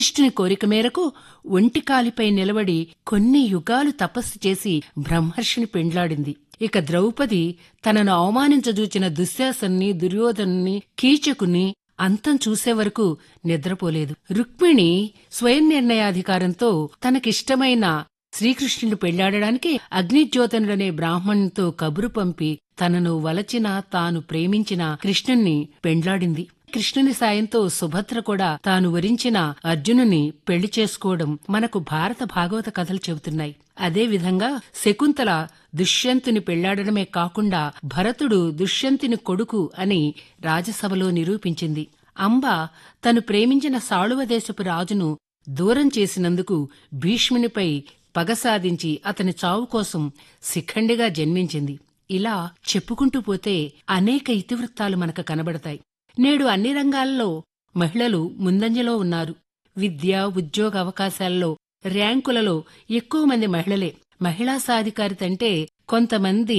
వశిష్ఠుని కోరిక మేరకు ఒంటికాలిపై నిలబడి కొన్ని యుగాలు తపస్సు చేసి బ్రహ్మర్షిని పెండ్లాడింది ఇక ద్రౌపది తనను అవమానించజూచిన దుశ్శాసన్ని దుర్యోధనుని కీచకుని అంతం చూసే వరకు నిద్రపోలేదు రుక్మిణి స్వయం నిర్ణయాధికారంతో తనకిష్టమైన శ్రీకృష్ణుని పెళ్లాడడానికి అగ్నిజ్యోతనుడనే బ్రాహ్మణునితో కబురు పంపి తనను వలచిన తాను ప్రేమించిన కృష్ణుణ్ణి పెండ్లాడింది కృష్ణుని సాయంతో సుభద్ర కూడా తాను వరించిన అర్జునుని పెళ్లి చేసుకోవడం మనకు భారత భాగవత కథలు చెబుతున్నాయి అదే విధంగా శకుంతల దుష్యంతుని పెళ్లాడడమే కాకుండా భరతుడు దుష్యంతుని కొడుకు అని రాజసభలో నిరూపించింది అంబ తను ప్రేమించిన సాళువ దేశపు రాజును దూరం చేసినందుకు భీష్మునిపై పగ సాధించి అతని చావు కోసం శిఖండిగా జన్మించింది ఇలా చెప్పుకుంటూ పోతే అనేక ఇతివృత్తాలు మనకు కనబడతాయి నేడు అన్ని రంగాల్లో మహిళలు ముందంజలో ఉన్నారు విద్య ఉద్యోగ అవకాశాల్లో ర్యాంకులలో ఎక్కువ మంది మహిళలే మహిళా సాధికారిత అంటే కొంతమంది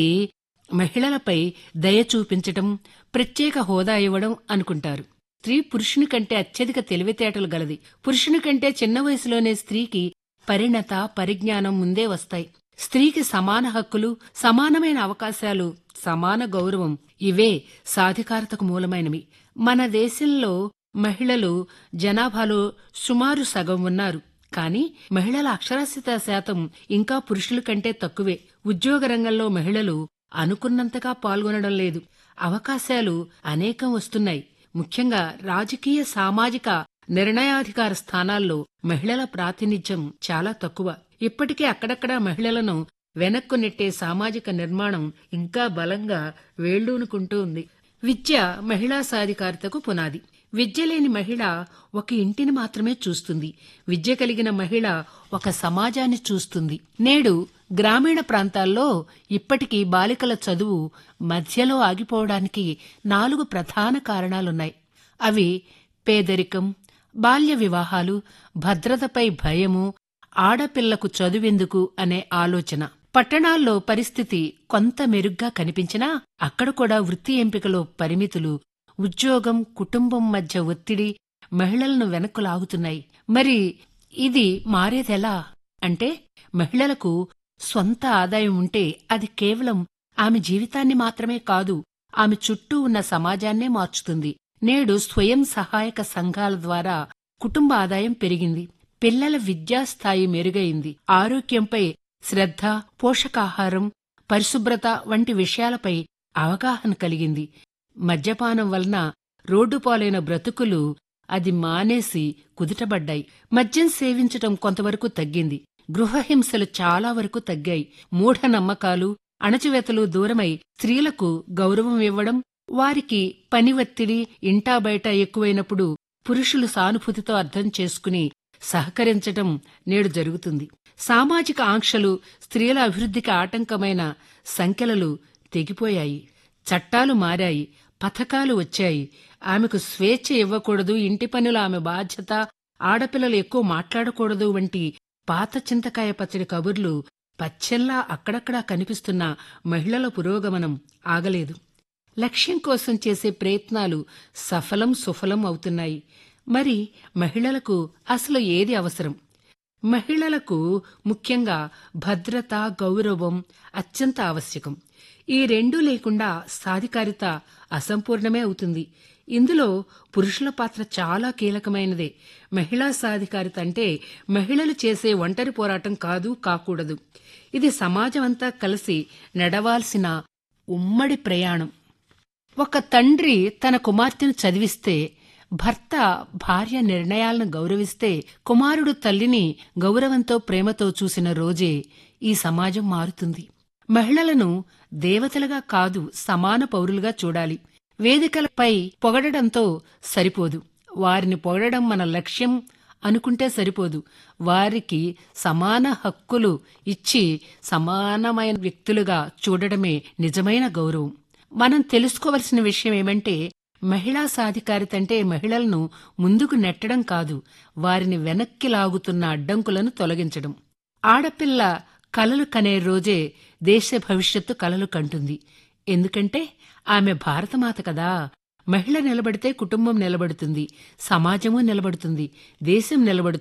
మహిళలపై దయ చూపించటం ప్రత్యేక హోదా ఇవ్వడం అనుకుంటారు స్త్రీ పురుషుని కంటే అత్యధిక తెలివితేటలు గలది పురుషుని కంటే చిన్న వయసులోనే స్త్రీకి పరిణత పరిజ్ఞానం ముందే వస్తాయి స్త్రీకి సమాన హక్కులు సమానమైన అవకాశాలు సమాన గౌరవం ఇవే సాధికారతకు మూలమైనవి మన దేశంలో మహిళలు జనాభాలో సుమారు సగం ఉన్నారు కానీ మహిళల అక్షరాస్యత శాతం ఇంకా పురుషుల కంటే తక్కువే ఉద్యోగ రంగంలో మహిళలు అనుకున్నంతగా పాల్గొనడం లేదు అవకాశాలు అనేకం వస్తున్నాయి ముఖ్యంగా రాజకీయ సామాజిక నిర్ణయాధికార స్థానాల్లో మహిళల ప్రాతినిధ్యం చాలా తక్కువ ఇప్పటికే అక్కడక్కడా మహిళలను వెనక్కు నెట్టే సామాజిక నిర్మాణం ఇంకా బలంగా వేళ్లూనుకుంటూ ఉంది విద్య మహిళా సాధికారతకు పునాది విద్య లేని మహిళ ఒక ఇంటిని మాత్రమే చూస్తుంది విద్య కలిగిన మహిళ ఒక సమాజాన్ని చూస్తుంది నేడు గ్రామీణ ప్రాంతాల్లో ఇప్పటికీ బాలికల చదువు మధ్యలో ఆగిపోవడానికి నాలుగు ప్రధాన కారణాలున్నాయి అవి పేదరికం బాల్య వివాహాలు భద్రతపై భయము ఆడపిల్లకు చదువెందుకు అనే ఆలోచన పట్టణాల్లో పరిస్థితి కొంత మెరుగ్గా కనిపించినా అక్కడ కూడా వృత్తి ఎంపికలో పరిమితులు ఉద్యోగం కుటుంబం మధ్య ఒత్తిడి మహిళలను వెనక్కు లాగుతున్నాయి మరి ఇది మారేదెలా అంటే మహిళలకు స్వంత ఆదాయం ఉంటే అది కేవలం ఆమె జీవితాన్ని మాత్రమే కాదు ఆమె చుట్టూ ఉన్న సమాజాన్నే మార్చుతుంది నేడు స్వయం సహాయక సంఘాల ద్వారా కుటుంబ ఆదాయం పెరిగింది పిల్లల విద్యాస్థాయి మెరుగైంది ఆరోగ్యంపై శ్రద్ధ పోషకాహారం పరిశుభ్రత వంటి విషయాలపై అవగాహన కలిగింది మద్యపానం వలన రోడ్డుపాలైన బ్రతుకులు అది మానేసి కుదుటబడ్డాయి మద్యం సేవించటం కొంతవరకు తగ్గింది గృహహింసలు చాలా వరకు తగ్గాయి మూఢనమ్మకాలు అణచివేతలు దూరమై స్త్రీలకు గౌరవం ఇవ్వడం వారికి పని ఒత్తిడి ఇంటా బయట ఎక్కువైనప్పుడు పురుషులు సానుభూతితో అర్థం చేసుకుని సహకరించటం నేడు జరుగుతుంది సామాజిక ఆంక్షలు స్త్రీల అభివృద్ధికి ఆటంకమైన సంఖ్యలలు తెగిపోయాయి చట్టాలు మారాయి పథకాలు వచ్చాయి ఆమెకు స్వేచ్ఛ ఇవ్వకూడదు ఇంటి పనులు ఆమె బాధ్యత ఆడపిల్లలు ఎక్కువ మాట్లాడకూడదు వంటి పాత చింతకాయ పచ్చడి కబుర్లు పచ్చెల్లా అక్కడక్కడా కనిపిస్తున్న మహిళల పురోగమనం ఆగలేదు లక్ష్యం కోసం చేసే ప్రయత్నాలు సఫలం సుఫలం అవుతున్నాయి మరి మహిళలకు అసలు ఏది అవసరం మహిళలకు ముఖ్యంగా భద్రత గౌరవం అత్యంత ఆవశ్యకం ఈ రెండూ లేకుండా సాధికారిత అసంపూర్ణమే అవుతుంది ఇందులో పురుషుల పాత్ర చాలా కీలకమైనదే మహిళా సాధికారిత అంటే మహిళలు చేసే ఒంటరి పోరాటం కాదు కాకూడదు ఇది సమాజమంతా కలిసి నడవాల్సిన ఉమ్మడి ప్రయాణం ఒక తండ్రి తన కుమార్తెను చదివిస్తే భర్త భార్య నిర్ణయాలను గౌరవిస్తే కుమారుడు తల్లిని గౌరవంతో ప్రేమతో చూసిన రోజే ఈ సమాజం మారుతుంది మహిళలను దేవతలుగా కాదు సమాన పౌరులుగా చూడాలి వేదికలపై పొగడడంతో సరిపోదు వారిని పొగడడం మన లక్ష్యం అనుకుంటే సరిపోదు వారికి సమాన హక్కులు ఇచ్చి సమానమైన వ్యక్తులుగా చూడడమే నిజమైన గౌరవం మనం తెలుసుకోవలసిన విషయం ఏమంటే మహిళా సాధికారిత అంటే మహిళలను ముందుకు నెట్టడం కాదు వారిని వెనక్కి లాగుతున్న అడ్డంకులను తొలగించడం ఆడపిల్ల కలలు కనే రోజే దేశ భవిష్యత్తు కలలు కంటుంది ఎందుకంటే ఆమె భారతమాత కదా మహిళ నిలబడితే కుటుంబం నిలబడుతుంది సమాజము నిలబడుతుంది దేశం నిలబడుతుంది